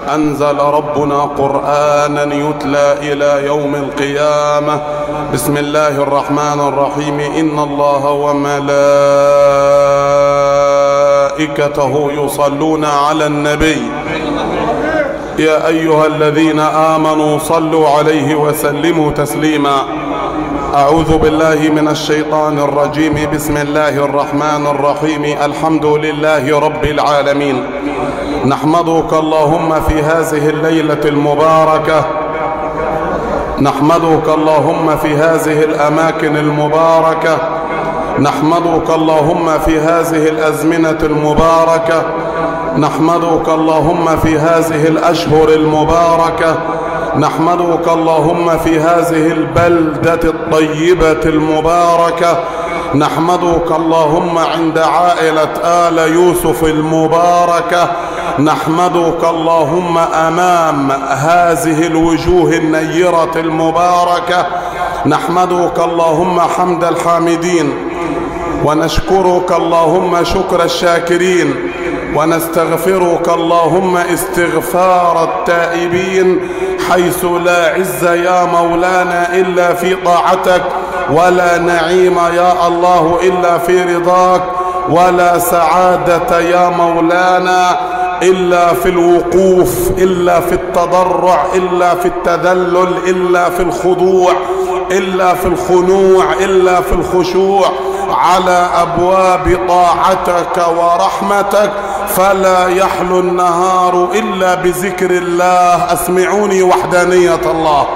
أنزل ربنا قرآنا يتلى إلى يوم القيامة بسم الله الرحمن الرحيم إن الله وملائكته يصلون على النبي يا أيها الذين آمنوا صلوا عليه وسلموا تسليما أعوذ بالله من الشيطان الرجيم بسم الله الرحمن الرحيم الحمد لله رب العالمين نحمدك اللهم في هذه الليلة المباركة نحمدك اللهم في هذه الأماكن المباركة نحمدك اللهم في هذه الأزمنة المباركة نحمدك اللهم في هذه الأشهر المباركة نحمدك اللهم في هذه البلدة الطيبة المباركة نحمدك اللهم عند عائلة آل يوسف المباركة نحمدك اللهم أمام هذه الوجوه النيرة المباركة نحمدك اللهم حمد الحامدين ونشكرك اللهم شكر الشاكرين ونستغفرك اللهم استغفار التائبين حيث لا عز يا مولانا إلا في طاعتك ولا نعيم يا الله إلا في رضاك ولا سعادة يا مولانا إلا في الوقوف إلا في التضرع إلا في التذلل إلا في الخضوع إلا في الخنوع إلا في الخشوع على أبواب طاعتك ورحمتك فلا يحلو النهار إلا بذكر الله أسمعوني وحدانية الله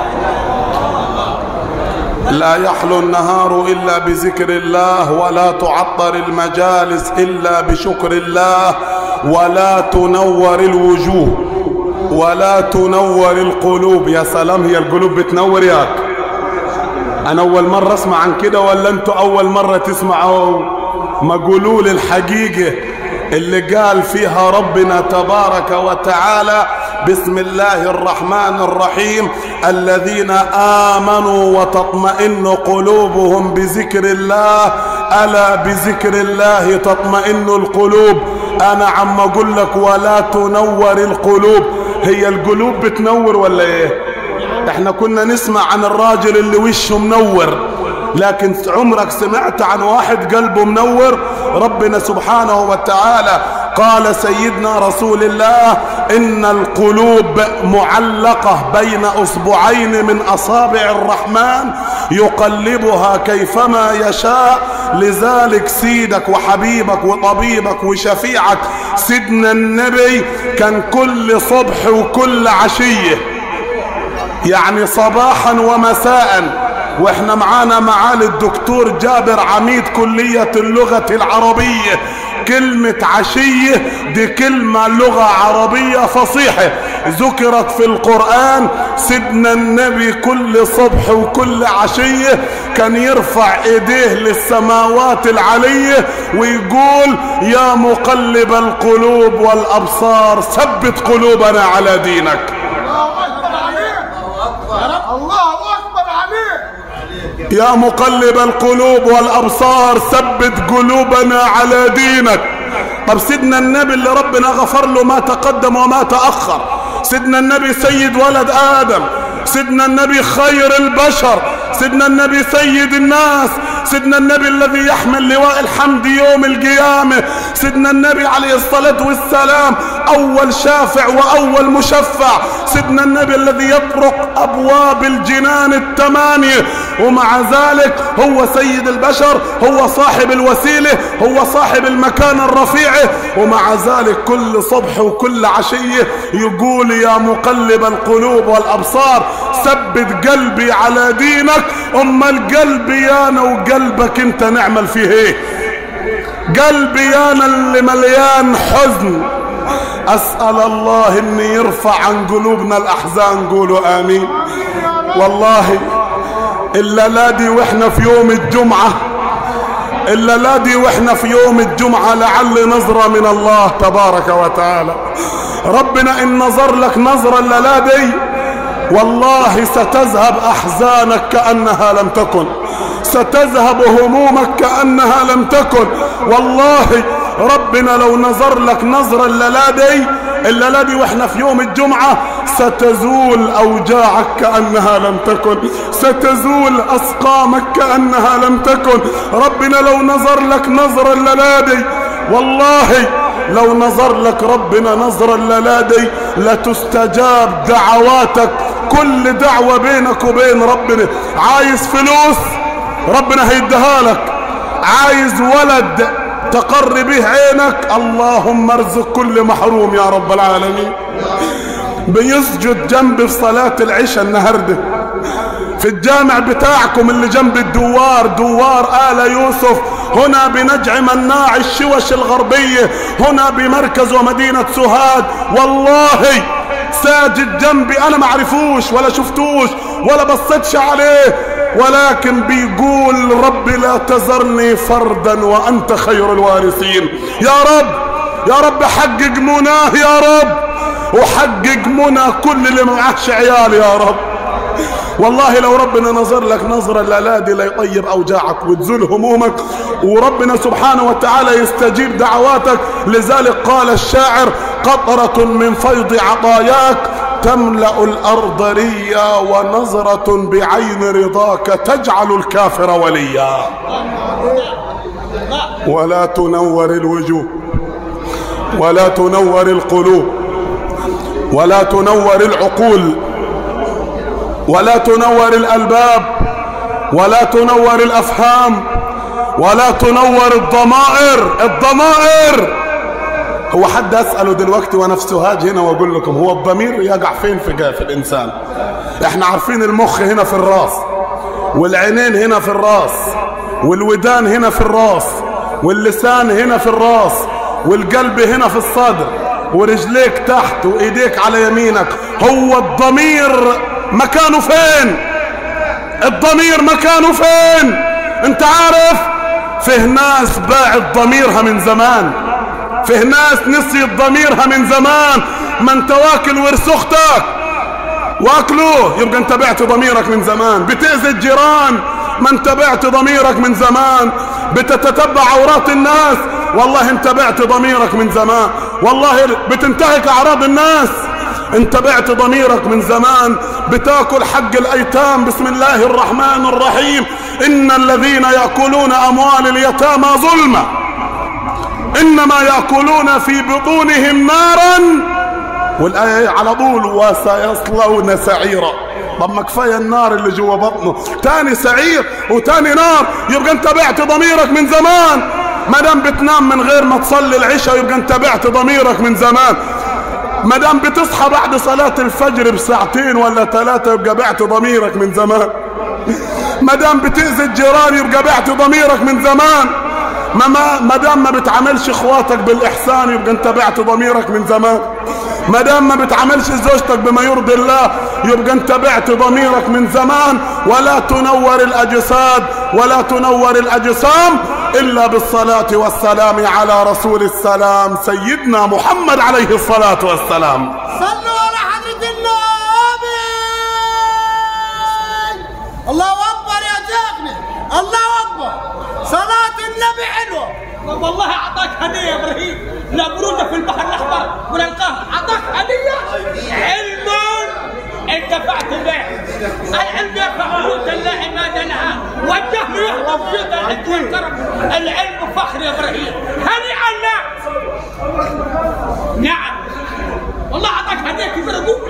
لا يحلو النهار إلا بذكر الله ولا تعطر المجالس إلا بشكر الله ولا تنور الوجوه ولا تنور القلوب يا سلام هي القلوب بتنور ياك انا اول مرة اسمع عن كده ولا انتوا اول مرة تسمعوا ما قولوا لي الحقيقة اللي قال فيها ربنا تبارك وتعالى بسم الله الرحمن الرحيم الذين آمنوا وتطمئن قلوبهم بذكر الله ألا بذكر الله تطمئن القلوب أنا عم أقول لك ولا تنور القلوب هي القلوب بتنور ولا إيه احنا كنا نسمع عن الراجل اللي وشه منور لكن عمرك سمعت عن واحد قلبه منور ربنا سبحانه وتعالى قال سيدنا رسول الله إن القلوب معلقة بين أصبعين من أصابع الرحمن يقلبها كيفما يشاء لذلك سيدك وحبيبك وطبيبك وشفيعك سيدنا النبي كان كل صبح وكل عشية يعني صباحا ومساء واحنا معانا معالي الدكتور جابر عميد كلية اللغة العربية كلمة عشية دي كلمة لغة عربية فصيحة ذكرت في القرآن سيدنا النبي كل صبح وكل عشية كان يرفع ايديه للسماوات العلية ويقول يا مقلب القلوب والابصار ثبت قلوبنا على دينك الله اكبر عليك الله اكبر عليك يا مقلب القلوب والابصار ثبت قلوبنا على دينك طب سيدنا النبي اللي ربنا غفر له ما تقدم وما تأخر سيدنا النبي سيد ولد آدم سيدنا النبي خير البشر سيدنا النبي سيد الناس سيدنا النبي الذي يحمل لواء الحمد يوم القيامة سيدنا النبي عليه الصلاة والسلام أول شافع وأول مشفع سيدنا النبي الذي يطرق أبواب الجنان الثمانية ومع ذلك هو سيد البشر هو صاحب الوسيلة هو صاحب المكان الرفيع ومع ذلك كل صبح وكل عشية يقول يا مقلب القلوب والأبصار ثبت قلبي على دينك أما القلب يانا وقلبك انت نعمل فيه ايه قلبي يانا اللي مليان حزن أسأل الله أن يرفع عن قلوبنا الأحزان قولوا آمين والله إلا لا دي وإحنا في يوم الجمعة إلا لا دي وإحنا في يوم الجمعة لعل نظرة من الله تبارك وتعالى ربنا إن نظر لك نظرة لا دي والله ستذهب أحزانك كأنها لم تكن ستذهب همومك كأنها لم تكن والله ربنا لو نظر لك نظرة الليلة دي الليلة دي واحنا في يوم الجمعة ستزول أوجاعك كأنها لم تكن ستزول أسقامك كأنها لم تكن ربنا لو نظر لك نظرة الليلة دي والله لو نظر لك ربنا نظر الليلة دي لتستجاب دعواتك كل دعوة بينك وبين ربنا عايز فلوس ربنا هيديها لك عايز ولد تقر به عينك اللهم ارزق كل محروم يا رب العالمين بيسجد جنبي في صلاة العشاء النهاردة في الجامع بتاعكم اللي جنب الدوار دوار آل يوسف هنا بنجع مناع الشوش الغربية هنا بمركز ومدينة سوهاج والله ساجد جنبي انا ما عرفوش ولا شفتوش ولا بصيتش عليه ولكن بيقول ربي لا تذرني فردا وانت خير الوارثين يا رب يا رب حقق مناه يا رب وحقق منى كل اللي معهش عيال يا رب والله لو ربنا نظر لك نظرة لا دي ليطيب أوجاعك وتزول همومك وربنا سبحانه وتعالى يستجيب دعواتك لذلك قال الشاعر قطرة من فيض عطاياك تملأ الأرض ريا ونظرة بعين رضاك تجعل الكافر وليا ولا تنور الوجوه ولا تنور القلوب ولا تنور العقول ولا تنور الألباب ولا تنور الأفهام ولا تنور الضمائر الضمائر هو حد أسأله دلوقتي وأنا في سوهاج هنا وأقول لكم هو الضمير يقع فين في, في الإنسان احنا عارفين المخ هنا في الراس والعينين هنا في الراس والودان هنا في الراس واللسان هنا في الراس والقلب هنا في الصدر ورجليك تحت وايديك على يمينك هو الضمير مكانه فين الضمير مكانه فين انت عارف فيه ناس باعت ضميرها من زمان فيه ناس نسيت ضميرها من زمان ما انت واكل ورث اختك واكلوه يبقى انت بعت ضميرك من زمان بتأذي الجيران ما انت بعت ضميرك من زمان بتتتبع عورات الناس والله انت بعت ضميرك من زمان والله بتنتهك اعراض الناس انت بعت ضميرك من زمان بتاكل حق الايتام بسم الله الرحمن الرحيم ان الذين ياكلون اموال اليتامى ظلما انما ياكلون في بطونهم نارا والايه على طول وسيصلون سعيرا طب ما كفايه النار اللي جوا بطنه تاني سعير وتاني نار يبقى انت بعت ضميرك من زمان ما دام بتنام من غير ما تصلي العشاء يبقى انت بعت ضميرك من زمان ما دام بتصحى بعد صلاة الفجر بساعتين ولا ثلاثة يبقى بعت ضميرك من زمان ما دام بتأذي الجيران يبقى بعت ضميرك من زمان ما ما دام ما بتعاملش اخواتك بالاحسان يبقى انت بعت ضميرك من زمان ما دام ما بتعاملش زوجتك بما يرضي الله يبقى انت بعت ضميرك من زمان ولا تنور الاجساد ولا تنور الاجسام الا بالصلاة والسلام على رسول السلام سيدنا محمد عليه الصلاة والسلام صلوا على حضرة النبي الله اكبر يا شيخنا الله اكبر صلاة النبي حلوة والله اعطاك هديه يا ابراهيم لا بروده في البحر الاحمر ولا القهر اعطاك هديه علم انتفعت به العلم يرفع بيوت الله عماد لها والجهل يهرب بيوت العلم والكرم العلم فخر يا ابراهيم هنيئا لك نعم والله اعطاك هديه كبيره قوي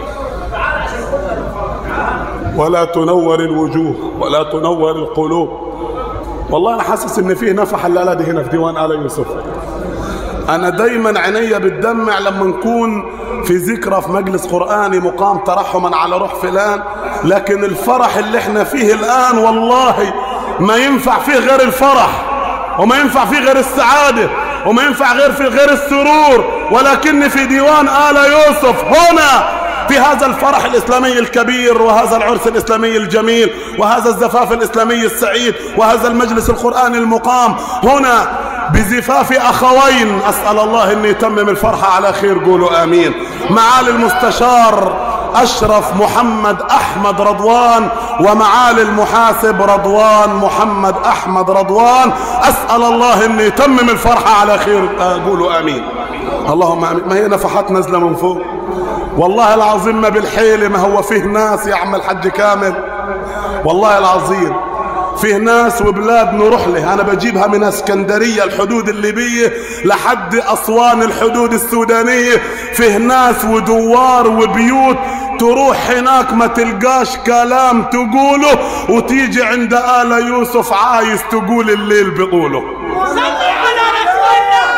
ولا تنور الوجوه ولا تنور القلوب والله انا حاسس ان فيه نفح الليله دي هنا في ديوان ال يوسف انا دايما عينيا بتدمع لما نكون في ذكرى في مجلس قرآني مقام ترحما على روح فلان لكن الفرح اللي احنا فيه الآن والله ما ينفع فيه غير الفرح وما ينفع فيه غير السعادة وما ينفع غير في غير السرور ولكن في ديوان آل يوسف هنا في هذا الفرح الإسلامي الكبير وهذا العرس الإسلامي الجميل وهذا الزفاف الإسلامي السعيد وهذا المجلس القرآني المقام هنا بزفاف أخوين أسأل الله أن يتمم الفرحة على خير قولوا آمين معالي المستشار أشرف محمد أحمد رضوان ومعالي المحاسب رضوان محمد أحمد رضوان أسأل الله أن يتمم الفرحة على خير قولوا آمين اللهم آمين ما هي نفحات نازلة من فوق والله العظيم ما بالحيل ما هو فيه ناس يا عم الحج كامل والله العظيم فيه ناس وبلاد نروح له انا بجيبها من اسكندريه الحدود الليبيه لحد اسوان الحدود السودانيه فيه ناس ودوار وبيوت تروح هناك ما تلقاش كلام تقوله وتيجي عند آل يوسف عايز تقول الليل بقوله صلي على رسول الله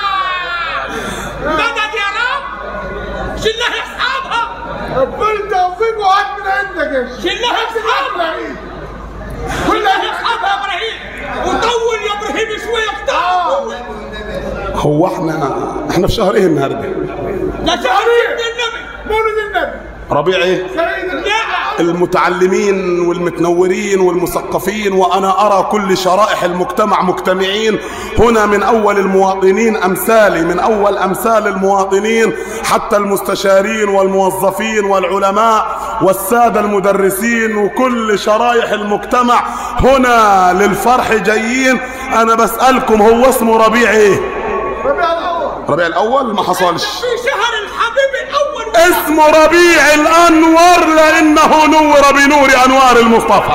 مدد يا رب شلها اصحابها ربنا توفيق وهات من عندك يا شيخ شلها اصحابها شلها اصحابها يا ابراهيم وطول يا ابراهيم شويه اختار هو احنا احنا في شهر ايه النهارده لا شهر سيدنا النبي مولد النبي ربيع ايه سعيد نعم المتعلمين والمتنورين والمثقفين وانا ارى كل شرائح المجتمع مجتمعين هنا من اول المواطنين امثالي من اول امثال المواطنين حتى المستشارين والموظفين والعلماء والساده المدرسين وكل شرائح المجتمع هنا للفرح جايين انا بسالكم هو اسمه ربيع ايه ربيع الاول ربيع الاول ما حصلش في شهر الحبيب الاول اسمه ربيع الانور لانه نور بنور انوار المصطفى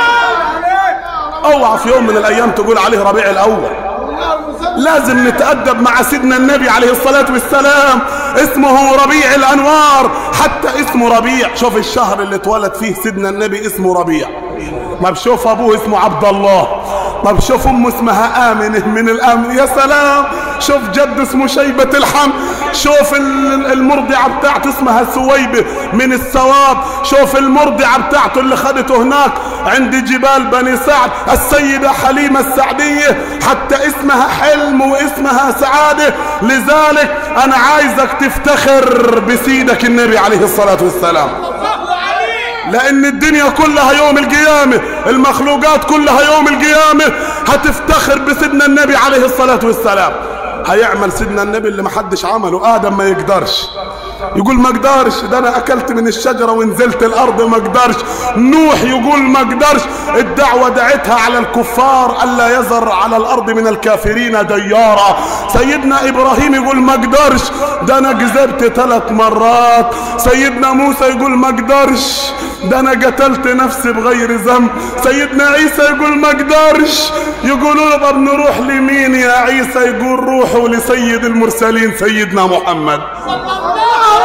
عليك اوعى في يوم من الايام تقول عليه ربيع الاول الله المسلم لازم نتأدب مع سيدنا النبي عليه الصلاة والسلام اسمه ربيع الأنوار حتى اسمه ربيع شوف الشهر اللي اتولد فيه سيدنا النبي اسمه ربيع ما بشوف أبوه اسمه عبد الله ما بشوف أمه اسمها آمنة من الآمن يا سلام شوف جد اسمه شيبة الحم شوف ال- المرضعة بتاعته اسمها سويبة من الثواب شوف المرضعة بتاعته اللي خدته هناك عند جبال بني سعد السيدة حليمة السعدية حتى اسمها حلم واسمها سعادة لذلك أنا عايزك تفتخر بسيدك النبي عليه الصلاة والسلام الله عليه لأن الدنيا كلها يوم القيامة المخلوقات كلها يوم القيامة هتفتخر بسيدنا النبي عليه الصلاة والسلام هيعمل سيدنا النبي اللي محدش عمله آدم ما يقدرش يقول ما اقدرش ده انا اكلت من الشجره ونزلت الارض ما اقدرش نوح يقول ما اقدرش الدعوه دعتها على الكفار الا يزر على الارض من الكافرين ديارا سيدنا ابراهيم يقول ما اقدرش ده انا كذبت ثلاث مرات سيدنا موسى يقول ما اقدرش ده انا قتلت نفسي بغير ذنب سيدنا عيسى يقول ما اقدرش يقولوا له طب نروح لمين يا عيسى يقول روحوا لسيد المرسلين سيدنا محمد صلى الله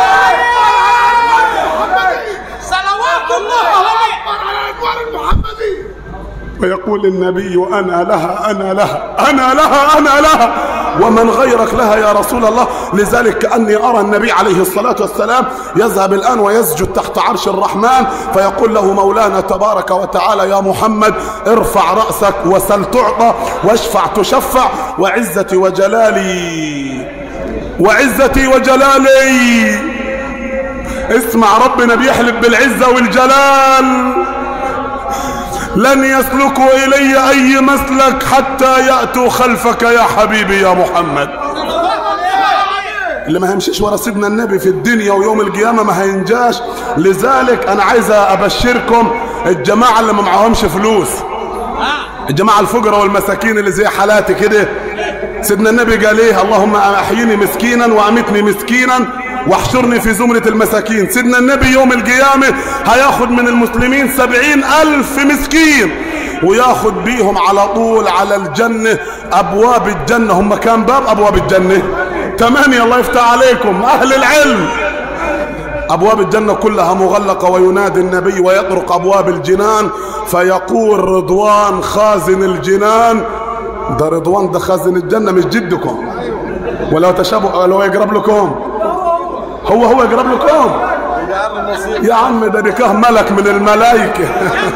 عليه صلوات الله عليه على الانوار المحمديه ويقول النبي أنا لها أنا لها أنا لها أنا لها ومن غيرك لها يا رسول الله لذلك كأني أرى النبي عليه الصلاة والسلام يذهب الآن ويسجد تحت عرش الرحمن فيقول له مولانا تبارك وتعالى يا محمد ارفع رأسك وسل تعطى واشفع تشفع وعزتي وجلالي وعزتي وجلالي اسمع ربنا بيحلف بالعزة والجلال لن يسلكوا إلي أي مسلك حتى يأتوا خلفك يا حبيبي يا محمد اللي ما هيمشيش ورا سيدنا النبي في الدنيا ويوم القيامة ما هينجاش لذلك أنا عايز أبشركم الجماعة اللي ما معهمش فلوس الجماعة الفقراء والمساكين اللي زي حالاتي كده سيدنا النبي قال ايه اللهم احيني مسكينا وامتني مسكينا واحشرني في زمرة المساكين سيدنا النبي يوم القيامة هياخد من المسلمين سبعين ألف مسكين وياخد بيهم على طول على الجنة أبواب الجنة هم كام باب أبواب الجنة تمانية الله يفتح عليكم أهل العلم أبواب الجنة كلها مغلقة وينادي النبي ويطرق أبواب الجنان فيقول رضوان خازن الجنان ده رضوان ده خازن الجنة مش جدكم ولو تشابه ولو يقرب لكم هو هو يقرب لكم يا عم ده نكاه ملك من الملائكة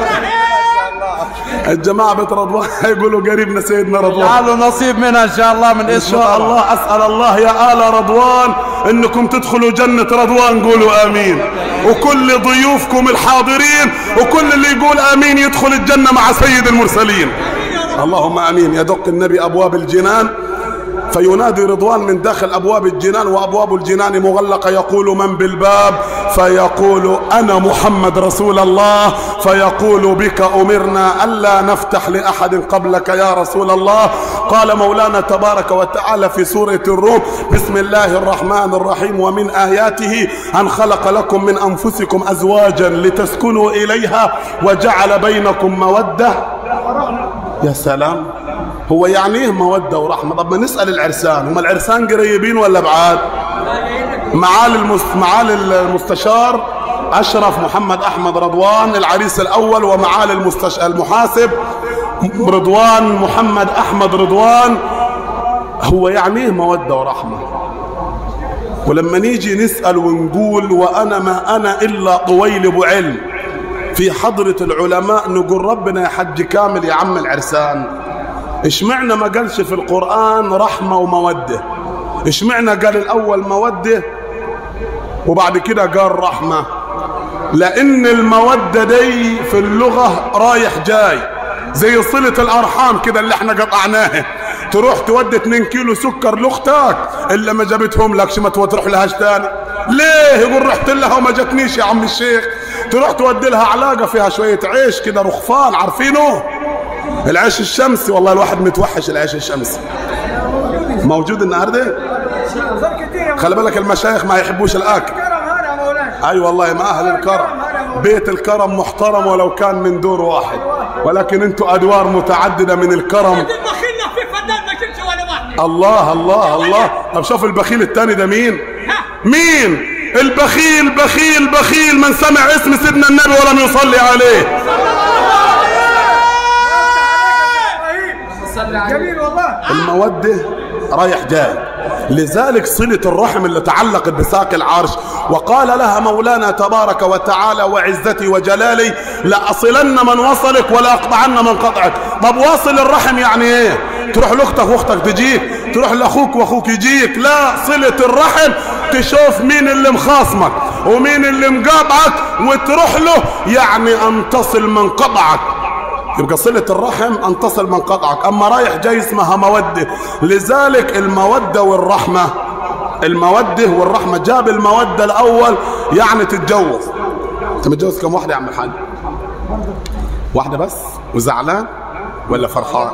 الجماعة بيت رضوان هيقولوا قريبنا سيدنا رضوان تعالوا نصيب منها ان شاء الله من ان اسمه شاء الله اسال الله يا ال رضوان انكم تدخلوا جنه رضوان قولوا امين وكل ضيوفكم الحاضرين وكل اللي يقول امين يدخل الجنه مع سيد المرسلين اللهم امين يدق النبي ابواب الجنان فينادي رضوان من داخل أبواب الجنان وأبواب الجنان مغلقة يقول من بالباب فيقول أنا محمد رسول الله فيقول بك أمرنا ألا نفتح لأحد قبلك يا رسول الله قال مولانا تبارك وتعالى في سورة الروم بسم الله الرحمن الرحيم ومن آياته أن خلق لكم من أنفسكم أزواجا لتسكنوا إليها وجعل بينكم مودة يا سلام هو يعني ايه مودة ورحمة طب ما نسأل العرسان هم العرسان قريبين ولا بعاد معالي المس... معالي المستشار أشرف محمد أحمد رضوان العريس الأول ومعالي المستش... المحاسب رضوان محمد أحمد رضوان هو يعني ايه مودة ورحمة ولما نيجي نسأل ونقول وأنا ما أنا إلا طويل علم في حضرة العلماء نقول ربنا يا حج كامل يا عم العرسان اشمعنا ما قالش في القرآن رحمة ومودة اشمعنا قال الأول مودة وبعد كده قال رحمة لأن المودة دي في اللغة رايح جاي زي صلة الأرحام كده اللي احنا قطعناها تروح تودي 2 كيلو سكر لاختك الا ما جابتهم لكش ما تروح لهاش تاني ليه يقول رحت لها وما جتنيش يا عم الشيخ تروح تودي لها علاقه فيها شويه عيش كده رخفان عارفينه العيش الشمسي والله الواحد متوحش العيش الشمسي موجود النهارده خلي بالك المشايخ ما يحبوش الاكل اي أيوة والله ما اهل الكرم بيت الكرم محترم ولو كان من دور واحد ولكن انتوا ادوار متعدده من الكرم بخلنا في فدان ما شلش ولا واحد الله الله الله طب شوف البخيل التاني ده مين مين البخيل بخيل بخيل من سمع اسم سيدنا النبي ولم يصلي عليه جميل والله المودة رايح جاي لذلك صلة الرحم اللي تعلقت بساق العرش وقال لها مولانا تبارك وتعالى وعزتي وجلالي لأصلن من وصلك ولا أقطعن من قطعك طب واصل الرحم يعني ايه تروح لاختك واختك تجيك تروح لاخوك واخوك يجيك لا صلة الرحم تشوف مين اللي مخاصمك ومين اللي مقاطعك وتروح له يعني ان تصل من قطعك يبقى صلة الرحم أن تصل من قطعك أما رايح جاي اسمها مودة لذلك المودة والرحمة المودة والرحمة جاب المودة الأول يعني تتجوز أنت متجوز كم واحدة يا عم الحاج واحدة بس وزعلان ولا فرحان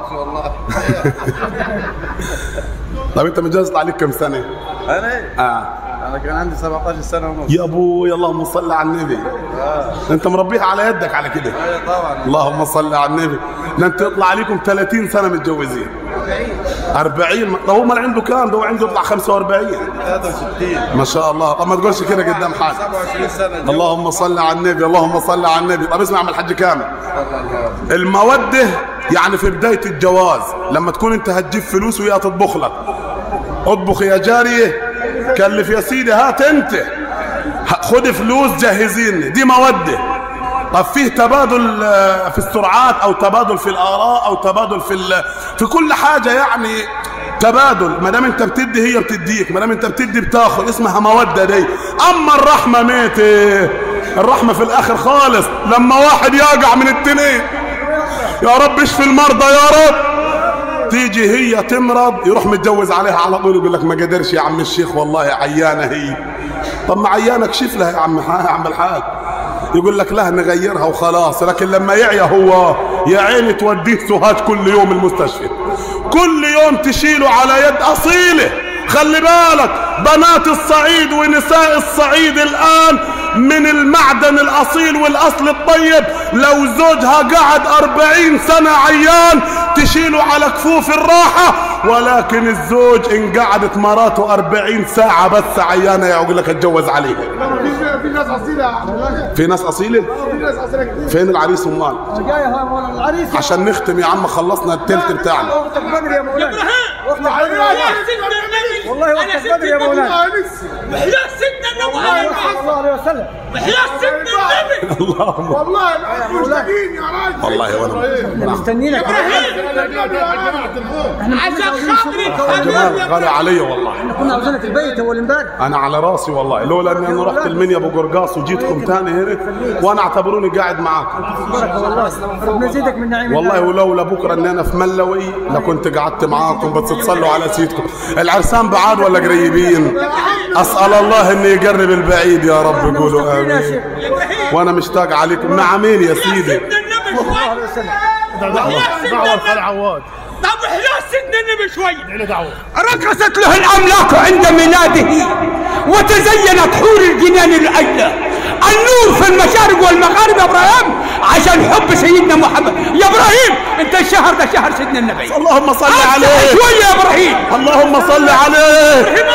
طب أنت متجوز عليك كم سنة انا آه. انا كان عندي 17 سنه ونص يا أبوي اللهم صل على النبي أنت مربيها على يدك على كده اي طبعا اللهم صل على النبي ده انت يطلع عليكم 30 سنه متجوزين 40 طب هو عنده كام ده هو عنده يطلع 45 63 ما شاء الله طب ما تقولش كده قدام حد 27 سنه اللهم صل على النبي اللهم صل على النبي طب اسمع من الحاج كامل المودة يعني في بداية الجواز لما تكون انت هتجيب فلوس وهي تطبخ لك اطبخ يا جارية كلف يا سيدي هات انت ه- خد فلوس جهزيني دي مودة طب فيه تبادل آه، في السرعات او تبادل في الاراء او تبادل في ال- في كل حاجة يعني تبادل ما دام انت بتدي هي بتديك ما دام انت بتدي بتاخد اسمها مودة دي اما الرحمة ميتة الرحمة في الاخر خالص لما واحد يقع من التنين يا رب اشفي المرضى يا رب تيجي هي تمرض يروح متجوز عليها على طول يقول لك ما قدرش يا عم الشيخ والله عيانه هي طب ما عيانك شوف لها يا عم يا عم الحاج يقول لك لا نغيرها وخلاص لكن لما يعيا هو يا عيني توديه سوهاج كل يوم المستشفى كل يوم تشيله على يد اصيله خلي بالك بنات الصعيد ونساء الصعيد الآن من المعدن الأصيل والأصل الطيب لو زوجها قعد أربعين سنة عيان تشيله على كفوف الراحة ولكن الزوج إن قعدت مراته أربعين ساعة بس عيانة يقول لك اتجوز عليها في في ناس اصيله يا عم في ناس أصيلة في ناس اصيله كتير فين العريس أمال جاي ها العريس عشان نختم يا عم خلصنا التلت بتاعنا اختك بدر يا مولانا ابراهيم اختك بدر يا يا سيدنا النبي والله انا وقتك سيدنا بدر يا النبي مولانا يا سيدنا النبي والله انا وقتك الله عليه وسلم وحياة سيدنا النبي اللهم والله ما انتم مشتاقين يا راجل والله وانا مستنيينك عشان خاطري جمال غالي علي والله كنا عاوزينك البيت اول امبارح انا على راسي والله لولا اني انا رحت المنيا ابو قرقاص وجيتكم تاني هنا وانا اعتبروني قاعد معاكم بركه والله ربنا يزيدك من نعيم والله الله. ولولا بكره ان انا في ملوي لكنت قعدت معاكم بس تصلوا على سيدكم العرسان بعاد ولا قريبين اسال الله اني يقرب البعيد يا رب قولوا امين وانا مشتاق عليكم مع مين يا سيدي سيدنا النبي الله شوي عليه وسلم وحياة سيدنا دعوة الخال النبي عواد طب وحياة سيدنا النبي شوي له دعوة رقصت له الأملاك عند ميلاده وتزينت حور الجنان الأجلى النور في المشارق والمغارب يا إبراهيم عشان حب سيدنا محمد يا إبراهيم أنت الشهر ده شهر سيدنا النبي اللهم صل أفتح عليه شوية يا إبراهيم اللهم صل عليه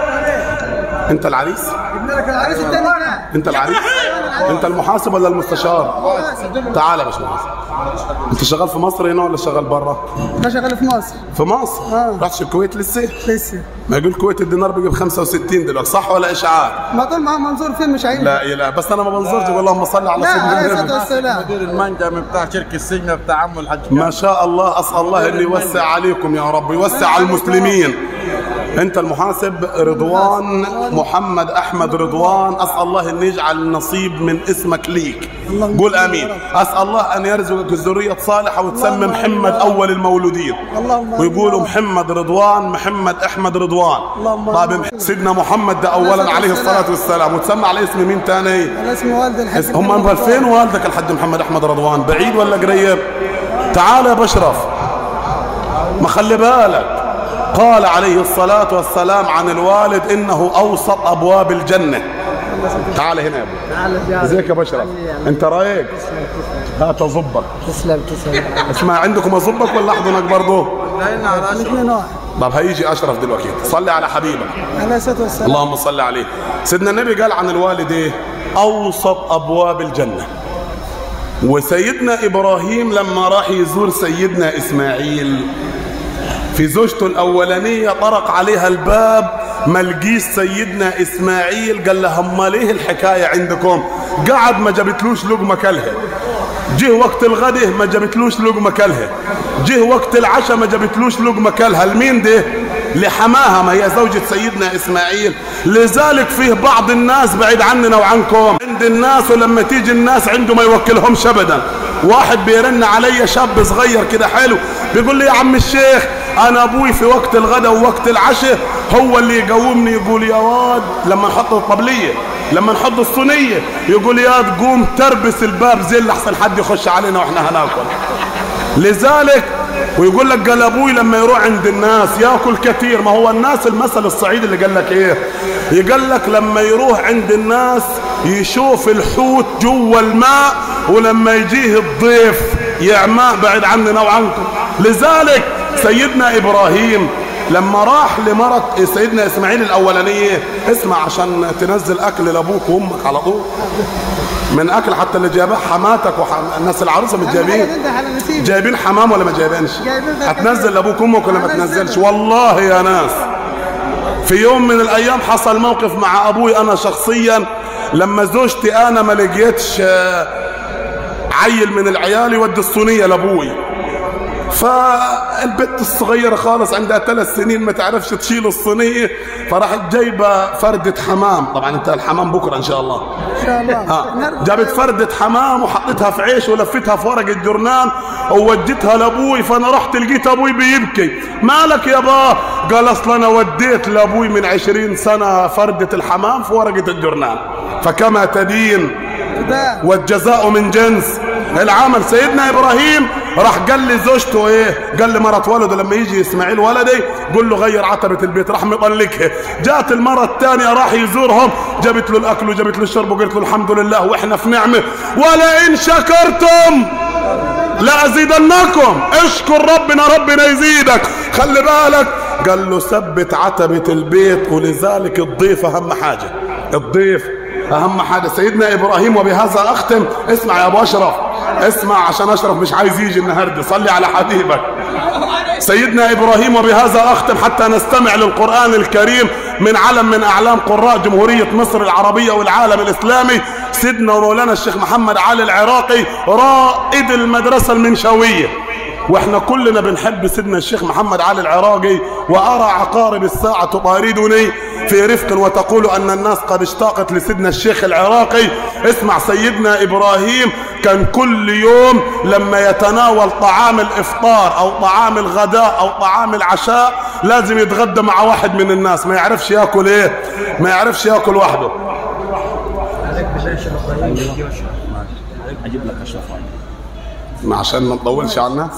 انت العريس لك العريس الثاني انت العريس انت المحاسب ولا المستشار تعال يا باشمهندس انت شغال في مصر هنا ولا شغال بره انا شغال في مصر في مصر رحتش الكويت لسه لسه ما يقول الكويت الدينار بيجي ب 65 دلوقتي صح ولا اشاعات ما طول معاه منظور فين مش عيني لا لا بس انا ما بنظرش بقول اللهم صل على لا عليه سيدنا الصلاه النبي والسلام مدير المنجم بتاع شركة السجن بتاع عمو الحاج ما شاء الله اسال الله انه يوسع عليكم يا رب يوسع على المسلمين انت المحاسب رضوان محمد احمد رضوان اسال الله ان يجعل نصيب من اسمك ليك قول امين اسال الله ان يرزقك الذريه صالحه وتسمى محمد اول المولودين اللهم ويقولوا محمد رضوان محمد احمد رضوان اللهم طيب مح- سيدنا محمد ده اولا عليه الصلاه والسلام وتسمى على اسم مين تاني انا اسمي والد الحاج هم فين والدك الحاج محمد احمد رضوان بعيد ولا قريب تعال يا بشرف ما خلي بالك قال عليه الصلاة والسلام عن الوالد إنه أوسط أبواب الجنة تعال هنا يا أبو ازيك يا بشرف أنت رايق هات أظبك تسلم تسلم اسمع عندكم أظبك ولا أحضنك برضه لأن على أشرف الاثنين واحد طب هيجي أشرف دلوقتي صلي على حبيبك عليه الصلاه والسلام اللهم صل عليه سيدنا النبي قال عن الوالد ايه اوسط ابواب الجنه وسيدنا ابراهيم لما راح يزور سيدنا اسماعيل في زوجته الاولانيه طرق عليها الباب ما لقيش سيدنا اسماعيل قال لها امال ايه الحكايه عندكم قعد ما جابتلوش لقمه كلها جه وقت الغده ما جابتلوش لقمه كلها جه وقت العشاء ما جابتلوش لقمه كلها لمين ده لحماها ما هي زوجة سيدنا إسماعيل لذلك فيه بعض الناس بعيد عننا وعنكم عند الناس ولما تيجي الناس عنده ما يوكلهمش أبدا واحد بيرن علي شاب صغير كده حلو بيقول لي يا عم الشيخ أنا أبوي في وقت الغداء ووقت العشاء هو اللي يقومني يقول يا واد لما نحط الطبلية لما نحط الصينية يقول يا تقوم تربس الباب زي اللي أحسن حد يخش علينا وإحنا هناكل لذلك ويقول لك قال ابوي لما يروح عند الناس ياكل كثير ما هو الناس المثل الصعيدي اللي قال لك ايه يقول لك لما يروح عند الناس يشوف الحوت جوا الماء ولما يجيه الضيف يعماه بعد عننا وعنكم لذلك سيدنا ابراهيم لما راح لمرت سيدنا اسماعيل الاولانيه اسمع عشان تنزل اكل لابوك وامك على طول من اكل حتى اللي جابه حماتك والناس العروسه مش جايبين انت على نسيب جايبين حمام ولا ما جايبينش جايبين ده هتنزل لابوك وامك ولا ما هنزل. تنزلش والله يا ناس في يوم من الايام حصل موقف مع ابوي انا شخصيا لما زوجتي انا ما لقيتش آه، عيل من العيال يودي الصينيه لابوي فالبت الصغيرة خالص عندها ثلاث سنين ما تعرفش تشيل الصينية فراحت جايبة فردة حمام طبعا انت الحمام بكرة ان شاء الله ان شاء الله ها نرجع. جابت فردة حمام وحطيتها في عيش ولفتها في ورق الجرنان ووديتها لابوي فانا رحت لقيت ابوي بيبكي مالك يا با قال اصل انا وديت لابوي من عشرين سنة فردة الحمام في ورقة الجرنان فكما تدين ده والجزاء من جنس العمل سيدنا ابراهيم راح قال لي زوجته ايه قال لي مرة ولده لما يجي اسماعيل ولدي قول له غير عتبة البيت راح مطلقها جات المرة الثانية راح يزورهم جابت له الاكل وجابت له الشرب وقلت له الحمد لله واحنا في نعمة ولئن شكرتم لأزيدنكم اشكر ربنا ربنا يزيدك خلي بالك قال له ثبت عتبة البيت ولذلك الضيف أهم حاجة الضيف أهم حاجة سيدنا إبراهيم وبهذا أختم اسمع يا أبو أشرف اسمع عشان أشرف مش عايز يجي النهاردة صلي على حبيبك سيدنا إبراهيم وبهذا أختم حتى نستمع للقرآن الكريم من علم من اعلام قراء جمهوريه مصر العربيه والعالم الاسلامي سيدنا مولانا الشيخ محمد علي العراقي رائد المدرسه المنشاويه واحنا كلنا بنحب سيدنا الشيخ محمد علي العراقي وارى عقارب الساعه تطاردني في رفق وتقول ان الناس قد اشتاقت لسيدنا الشيخ العراقي اسمع سيدنا ابراهيم كان كل يوم لما يتناول طعام الافطار او طعام الغداء او طعام العشاء لازم يتغدى مع واحد من الناس ما يعرفش ياكل ايه ما يعرفش ياكل وحده ما عشان ما نطولش على الناس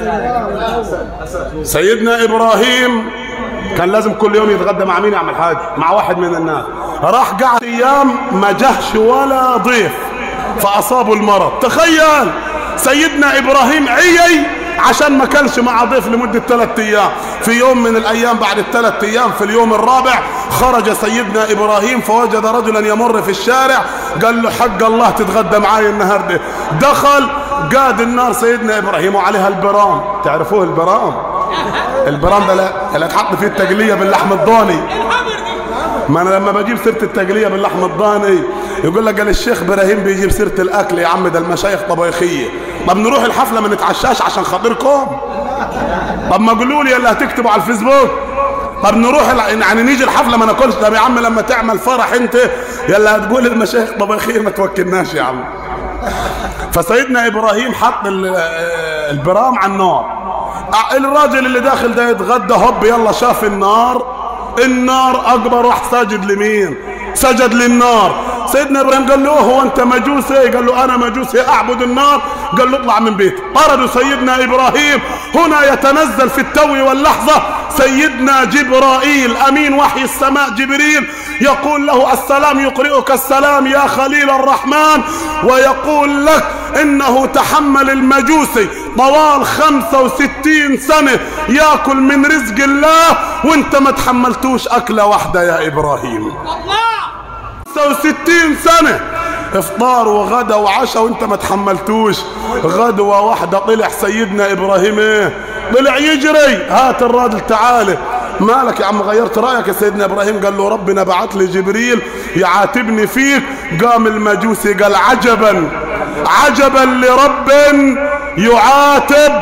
سيدنا ابراهيم كان لازم كل يوم يتغدى مع مين يعمل حاجه مع واحد من الناس راح قعد ايام ما جهش ولا ضيف فاصابه المرض تخيل سيدنا ابراهيم عيي عشان ما كلش مع ضيف لمدة ثلاثة أيام في يوم من الأيام بعد الثلاث أيام في اليوم الرابع خرج سيدنا إبراهيم فوجد رجلا يمر في الشارع قال له حق الله تتغدى معاي النهاردة دخل قاد النار سيدنا إبراهيم وعليها البرام تعرفوه البرام البرام ده لا اللي تحط فيه التقلية باللحم الضاني الحمر دي ما انا لما بجيب سيره التقليه باللحم الضاني يقول لك قال الشيخ ابراهيم بيجيب سيره الاكل يا عم ده المشايخ طبيخيه طب نروح الحفله ما نتعشاش عشان خاطركم طب ما قولوا لي اللي هتكتبوا على الفيسبوك طب نروح الع- يعني نيجي الحفله ما ناكلش طب يا عم لما تعمل فرح انت يلا هتقول المشايخ طبيخيه ما توكلناش يا عم فسيدنا ابراهيم حط ال- آه، البرام على النار ع- الراجل اللي داخل ده يتغدى هوب يلا شاف النار النار اكبر واحد ساجد لمين سجد للنار سيدنا ابراهيم قال له هو انت مجوسي قال له انا مجوسي اعبد النار قال له اطلع من بيتك طردوا سيدنا ابراهيم هنا يتنزل في التو واللحظه سيدنا جبرائيل امين وحي السماء جبريل يقول له السلام يقرئك السلام يا خليل الرحمن ويقول لك انه تحمل المجوسي طوال خمسة وستين سنة ياكل من رزق الله وانت ما تحملتوش اكلة واحدة يا ابراهيم الله 65 سنة افطار وغدا وعشاء وانت ما تحملتوش غدوة واحدة طلع سيدنا ابراهيم ايه طلع يجري هات الراجل تعالى مالك يا عم غيرت رايك يا سيدنا ابراهيم قال له ربنا بعت لي جبريل يعاتبني فيك قام المجوسي قال عجبا عجبا لرب يعاتب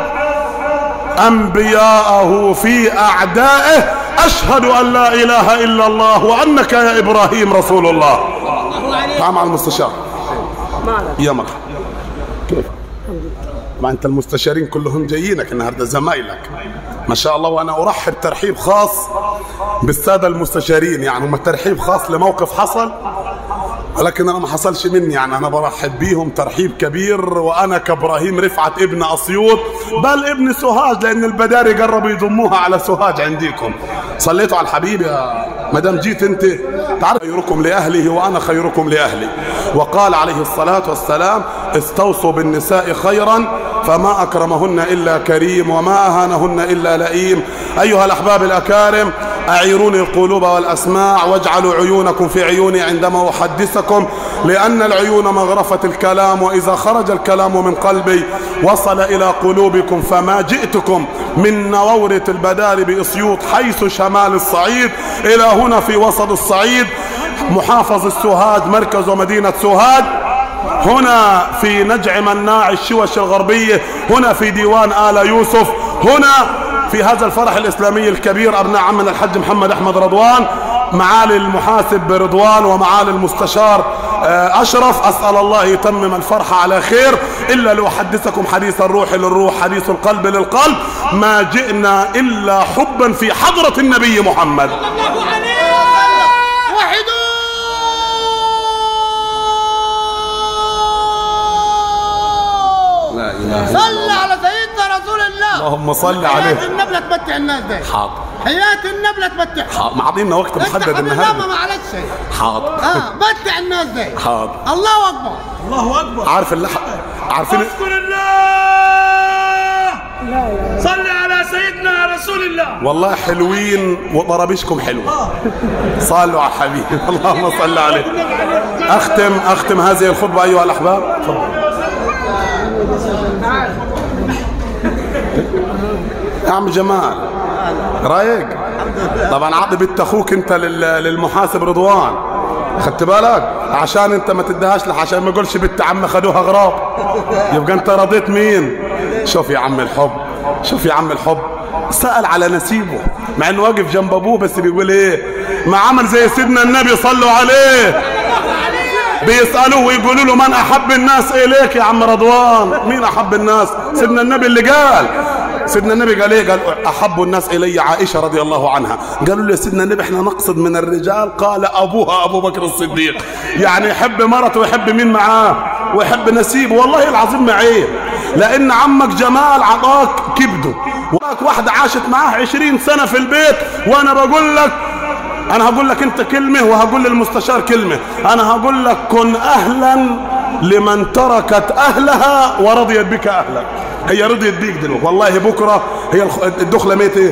أنبياءه في أعدائه أشهد أن لا إله إلا الله وأنك يا إبراهيم رسول الله الله عليك تعال مع المستشار يا مرحبا كيف ما أنت المستشارين كلهم جايينك النهاردة زمايلك ما شاء الله وأنا أرحب ترحيب خاص بالسادة المستشارين يعني هم ترحيب خاص لموقف حصل ولكن انا ما حصلش مني يعني انا برحب بيهم ترحيب كبير وانا كابراهيم رفعت ابن اسيوط بل ابن سوهاج لان البداري قربوا يضموها على سوهاج عندكم صليتوا على الحبيب يا مدام جيت انت تعرف خيركم لاهله وانا خيركم لاهلي وقال عليه الصلاه والسلام استوصوا بالنساء خيرا فما اكرمهن الا كريم وما اهانهن الا لئيم ايها الاحباب الاكارم أعيروني القلوب والأسماع واجعلوا عيونكم في عيوني عندما أحدثكم لأن العيون مغرفة الكلام وإذا خرج الكلام من قلبي وصل إلى قلوبكم فما جئتكم من نورة البدار بإسيوط حيث شمال الصعيد إلى هنا في وسط الصعيد محافظ السوهاج مركز ومدينة سوهاج هنا في نجع مناع الشوش الغربية هنا في ديوان آل يوسف هنا في هذا الفرح الإسلامي الكبير أبناء عمنا الحج محمد أحمد رضوان معالي المحاسب رضوان ومعالي المستشار آه، أشرف أسأل الله يتمم الفرحة على خير إلا لأحدثكم حديث الروح للروح حديث القلب للقلب ما جئنا إلا حبا في حضرة النبي محمد الله عليك وحدوا لا إله صل على سيدنا رسول الله اللهم صل حياة عليه النبلة تمتع الناس دي حاضر حياة النبلة تمتع حاضر معطينا وقت انت محدد حبيب الله النهارده ما معلش حاضر اه متع الناس دي حاضر الله اكبر الله اكبر عارف اللي عارفين اذكر الله صل على سيدنا رسول الله والله حلوين وطرابيشكم حلوة صلوا على الحبيب اللهم صل عليه أختم أختم هذه الخطبة أيها الأحباب تفضل. يا عم جمال رايق طبعا عطي بنت اخوك انت لل- للمحاسب رضوان خدت بالك عشان انت ما تديهاش له عشان ما يقولش بنت عم خدوها غراب يبقى انت رضيت مين شوف يا عم الحب شوف يا عم الحب سأل على نسيبه مع انه واقف جنب ابوه بس بيقول ايه ما عمل زي سيدنا النبي صلوا عليه بيسألوه ويقولوا له من أحب الناس إليك يا عم رضوان مين أحب الناس سيدنا النبي اللي قال سيدنا النبي قال ايه قال احب الناس الي عائشه رضي الله عنها قالوا له يا سيدنا النبي احنا نقصد من الرجال قال ابوها ابو بكر الصديق يعني يحب مرته ويحب مين معاه ويحب نسيبه والله العظيم ما عيب لان عمك جمال عطاك كبده وراك واحده عاشت معاه عشرين سنه في البيت وانا بقول لك انا هقول لك انت كلمة وهقول للمستشار كلمة انا هقول لك كن اهلا لمن تركت اهلها ورضيت بك اهلك هي رضيت بيك دلوقتي والله بكرة هي الخ- الدخلة ميت ايه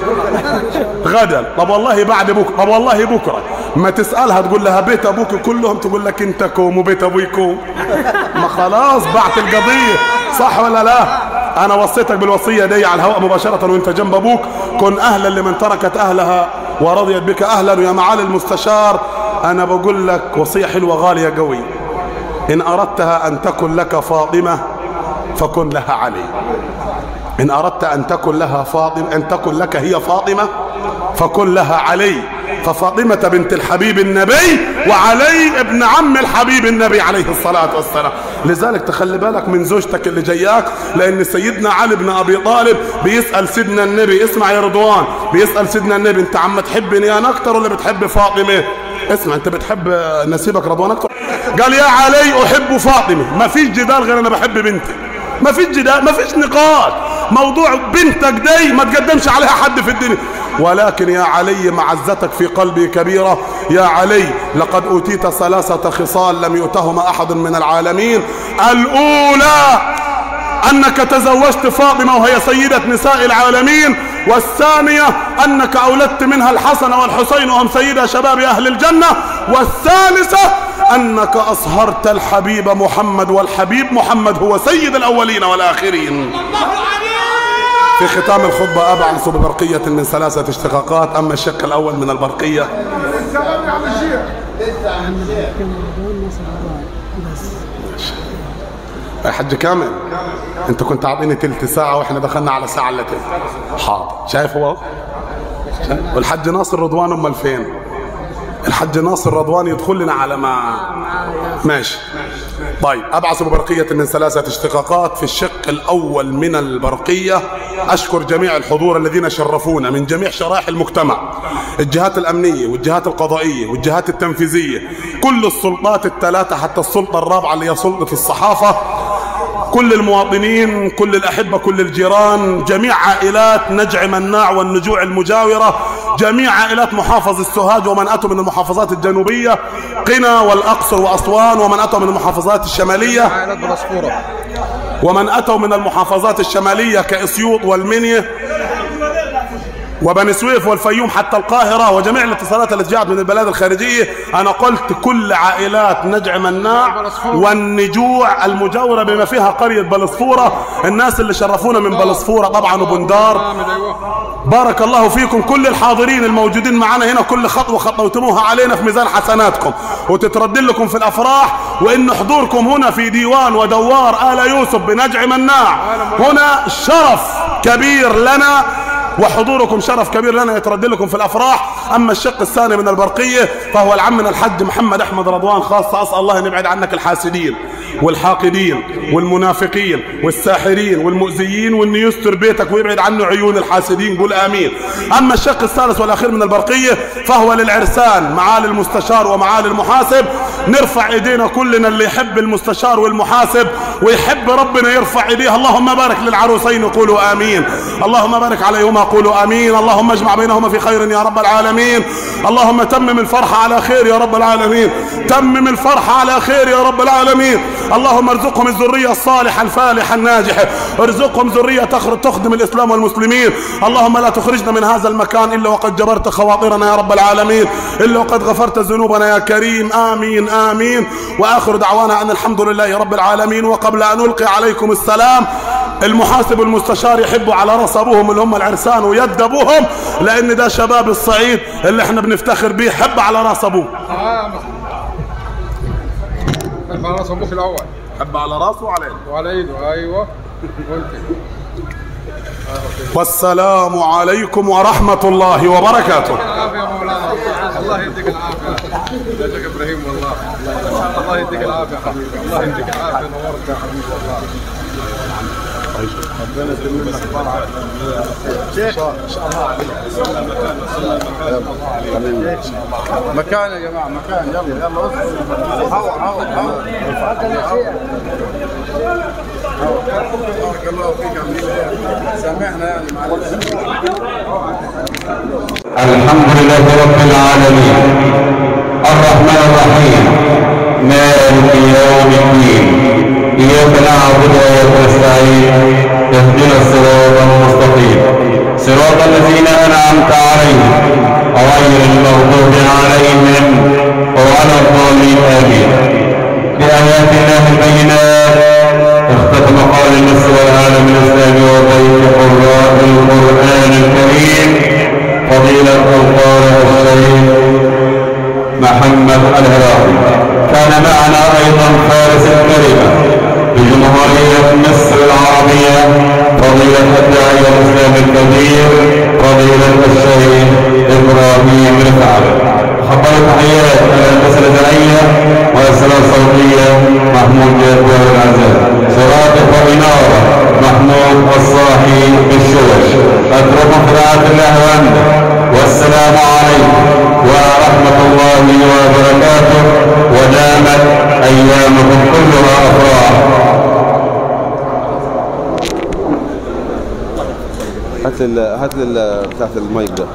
غدا طب والله بعد بكرة طب والله بكرة ما تسألها تقول لها بيت ابوك كلهم تقول لك انت كوم وبيت ابوي كوم ما خلاص بعت القضية صح ولا لا انا وصيتك بالوصية دي على الهواء مباشرة وانت جنب ابوك كن اهلا لمن تركت اهلها ورضيت بك اهلا ويا معالي المستشار انا بقول لك وصية حلوة غالية قوي ان اردتها ان تكن لك فاطمة فكن لها علي إن أردت أن تكن لها فاطمة أن تكن لك هي فاطمة فكن لها علي ففاطمة بنت الحبيب النبي وعلي ابن عم الحبيب النبي عليه الصلاة والسلام لذلك تخلي بالك من زوجتك اللي جاياك لأن سيدنا علي بن أبي طالب بيسأل سيدنا النبي اسمع يا رضوان بيسأل سيدنا النبي أنت عم تحبني أنا أكتر ولا بتحب فاطمة اسمع أنت بتحب نسيبك رضوان أكتر قال يا علي أحب فاطمة ما فيش جدال غير أنا بحب بنتي ما فيش جدال ما فيش نقاش موضوع بنتك دي ما تقدمش عليها حد في الدنيا ولكن يا علي معزتك في قلبي كبيرة يا علي لقد أوتيت ثلاثة خصال لم يؤتهما أحد من العالمين الأولى أنك تزوجت فاطمة وهي سيدة نساء العالمين والثانية أنك أولدت منها الحسن والحسين وهم سيدا شباب أهل الجنة والثالثة أنك أصهرت الحبيب محمد والحبيب محمد هو سيد الأولين والآخرين الله عليك في ختام الخطبة أبعث ببرقية من ثلاثة اشتقاقات أما الشق الأول من البرقية يا حج كامل انت كنت عاطيني تلت ساعة واحنا دخلنا على ساعة الا تلت حاضر شايف هو شايف؟ والحج ناصر رضوان امال فين الحج ناصر رضوان يدخل لنا على ما ماشي طيب أبعث ببرقية من ثلاثة اشتقاقات في الشق الأول من البرقية أشكر جميع الحضور الذين شرفونا من جميع شرائح المجتمع الجهات الأمنية والجهات القضائية والجهات التنفيذية كل السلطات الثلاثة حتى السلطة الرابعة اللي هي سلطة الصحافة كل المواطنين كل الأحبة كل الجيران جميع عائلات نجع مناع والنجوع المجاورة جميع عائلات محافظ السوهاج ومن أتوا من المحافظات الجنوبية قنا والأقصر وأسوان ومن أتوا من المحافظات الشمالية عائلات بالعصفورة ومن أتوا من المحافظات الشمالية كأسيوط والمنيا وبني سويف والفيوم حتى القاهرة وجميع الاتصالات التي جاءت من البلاد الخارجية أنا قلت كل عائلات نجع مناع والنجوع المجاورة بما فيها قرية بلسفورة الناس اللي شرفونا من بلسفورة طبعا وبندار بارك الله فيكم كل الحاضرين الموجودين معنا هنا كل خطوة خطوتموها علينا في ميزان حسناتكم وتتردد لكم في الأفراح وإن حضوركم هنا في ديوان ودوار آل يوسف بنجع مناع هنا شرف كبير لنا وحضوركم شرف كبير لنا يترد لكم في الافراح اما الشق الثاني من البرقيه فهو العمنا الحج محمد احمد رضوان خاصه اسال الله ان يبعد عنك الحاسدين والحاقدين والمنافقين والساحرين والمؤذيين وان يستر بيتك ويبعد عنه عيون الحاسدين قول امين اما الشق الثالث والاخير من البرقيه فهو للعرسان معالي المستشار ومعالي المحاسب نرفع ايدينا كلنا اللي يحب المستشار والمحاسب ويحب ربنا يرفع ايديه اللهم بارك للعروسين قولوا امين اللهم بارك عليهما قولوا امين اللهم اجمع بينهما في خير يا رب العالمين اللهم تمم الفرح على خير يا رب العالمين تمم الفرح على خير يا رب العالمين اللهم ارزقهم الذريه الصالحه الفالحه الناجحه ارزقهم ذريه تخرج تخدم الاسلام والمسلمين اللهم لا تخرجنا من هذا المكان الا وقد جبرت خواطرنا يا رب العالمين الا وقد غفرت ذنوبنا يا كريم امين امين واخر دعوانا ان الحمد لله رب العالمين وقبل ان القي عليكم السلام المحاسب والمستشار يحبوا على راس ابوهم اللي هم العرسان ويد ابوهم لان ده شباب الصعيد اللي احنا بنفتخر بيه حب على راس ابوه خلاص ابوك الاول حب على راسه وعلى ايده وعلى ايده ايوه وانت والسلام عليكم ورحمة الله وبركاته العافيه يا مولانا الله يديك العافيه يا شيخ ابراهيم والله الله يديك العافيه يا حبيبي الله يديك العافيه نورت يا حبيبي والله ربنا يسلمك فرحك مكان يا جماعه مكان يلا يلا اصبروا هوا هوا هوا بارك الله فيك يا عمي سامحنا يعني معلش الحمد لله رب العالمين الرحمن الرحيم مالك يوم الدين إياك نعبد وإياك نستعين اهدنا الصراط المستقيم صراط الذين أنعمت عليهم غير المغضوب عليهم وعلى الضالين آمين بآيات الله البينات اختتم قال المصر والعالم الإسلامي وبيت قراء القرآن الكريم فضيلة القارئ الشيخ محمد الهلالي كان معنا أيضا فارس الكلمة بجمهورية مصر العربية فضيلة الداعية الإسلامي الكبير فضيلة الشيخ إبراهيم رفعت خبر تحيات إلى المسألة الزرعية والسلام الصوتية محمود جابر العزاز سرادق وإنارة محمود الصاحي بالشوش أتركم في رعاية الله وأمنه والسلام عليكم ورحمة الله وبركاته ودامت أيامكم كلها أفراح هات ال هات ال بتاعت المايك ده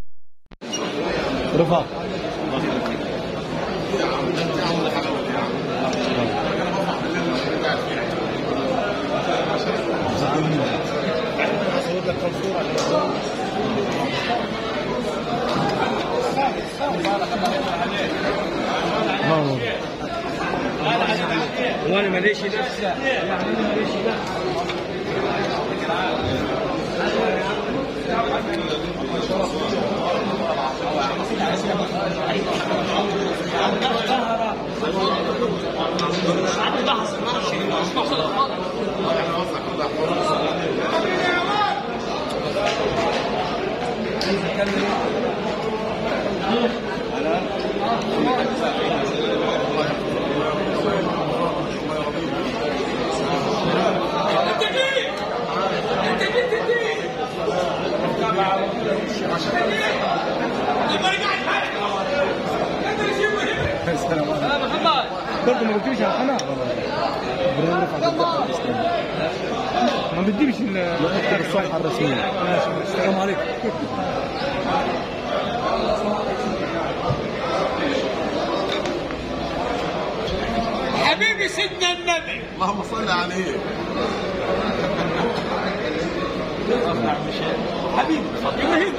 وانا ماليش نفس يعني ماليش نفس برضه ما قلتليش على القناه ما بديش الصفحه الرسميه ماشي السلام عليكم حبيبي سيدنا النبي اللهم صل عليه حبيبي ابراهيم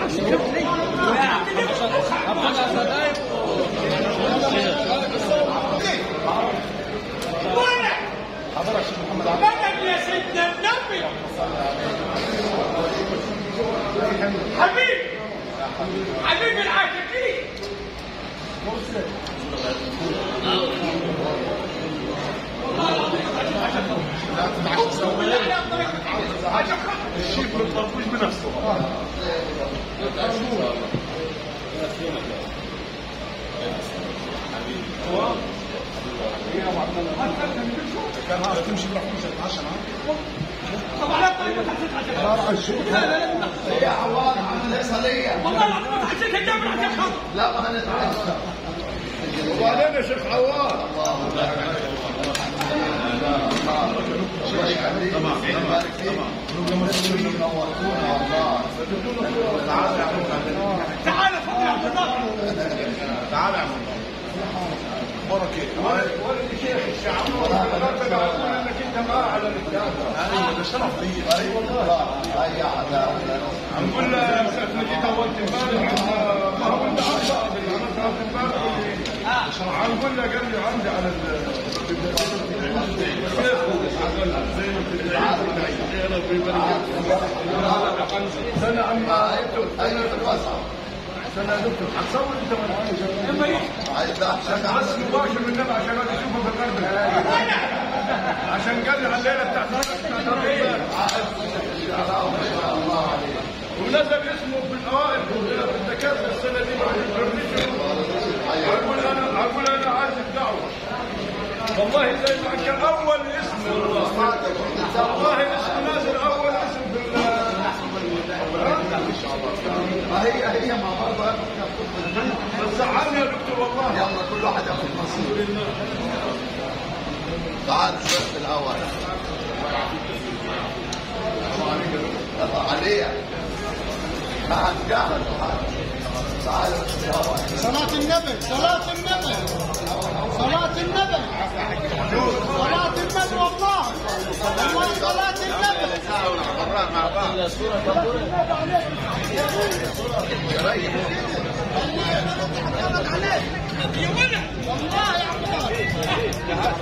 مدد يا سيدنا النبي حبيبي حبيبي العاشقين طبعا لا طيب ما تحسش لا لا لا يا عواد عم الاساليه والله العظيم ما تحسش الجامع عشان خاطر وبعدين يا شيخ عواد تعال فضل يا عبد الله تعال يا عم اخبارك ايه؟ ايوه ده شرف ليا هنقول له انا جيت اول امبارح ما هو انت هنقول له قال لي عندي على ال- سنة عما سنة الوسط سنة دكتور هتصور انت ولا عشان عايز مباشر من النبي عشان ما تشوفه في القلب الهلالي عشان قال على الليلة بتاعت بتاعت الرجال ونزل اسمه في الاوائل في الدكاتره السنه دي ما يقدرنيش اقول انا اقول انا عايز الدعوه والله زي ما كان اول اسم والله والله الاسم نازل اول اسم في هي هي مع بعض بس زعلني يا دكتور والله يلا كل واحد ياخذ نصيب تعال شوف الاول يلا عليا قاعد قاعد تعال صلاة النبي صلاة النبي صلاة النبي صلاة النبي والله والله صلاة النبي والله يا عمار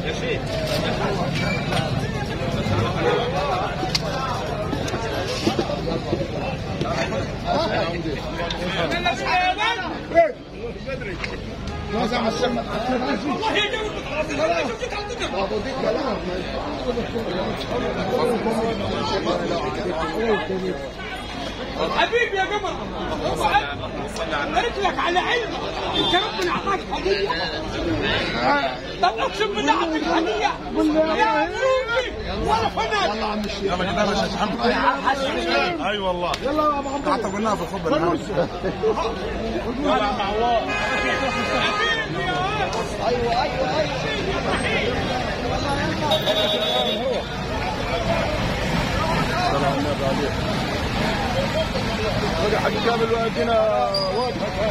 حبيبي يا قمر بارك لك على علم انت ربنا اعطاك هديه طب اقسم بالله اعطيك هديه يا قلوبي ولا فنان اي والله حتى قلناها في الخطبه حق كامل وادينا واضحه كان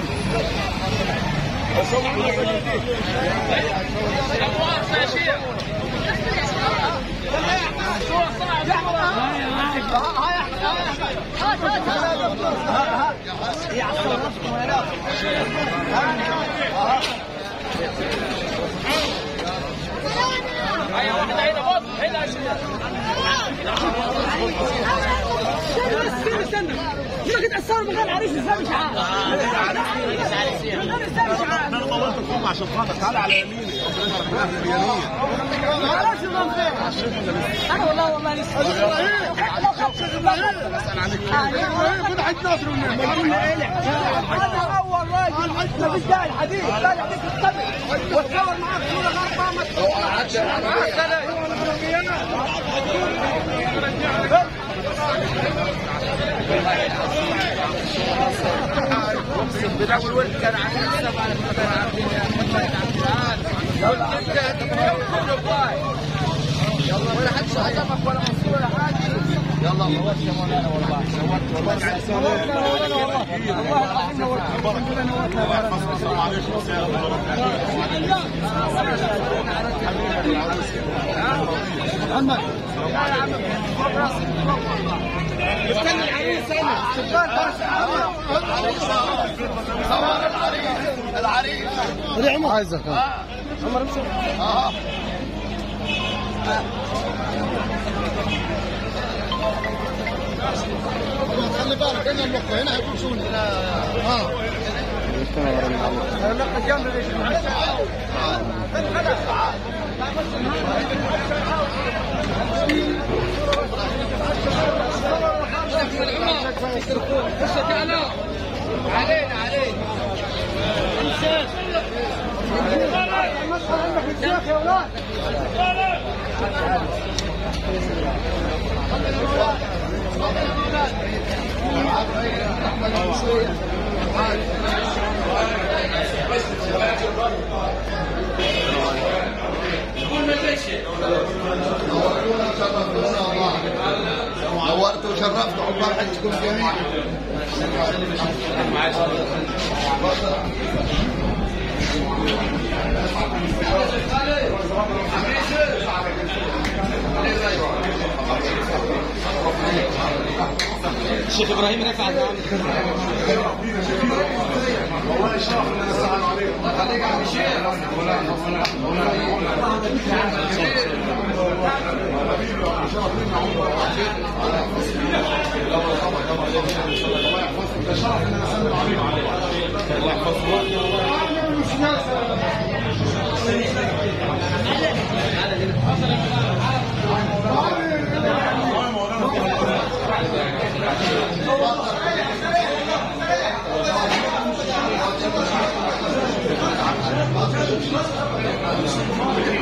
استنى استنى ما كنت اتصور من غير عريس ازاي مش عارف من غير ازاي مش عارف انا طولت الخطبه عشان خاطر تعال على يميني معلش يا خير انا والله والله لسه خد حج ناصر والنبي انا اول راجل ما فيش داعي الحديث داعي عليك القبر واتصور معاك صوره غلطه خلي بالك هنا اللقطة هنا هيكون شوني اه نورت وشرفت عقبال حجكم جميعا الشيخ ابراهيم رفع والله شرف ان انا اسال عليكم الله يخليك يا عم الشيخ Thank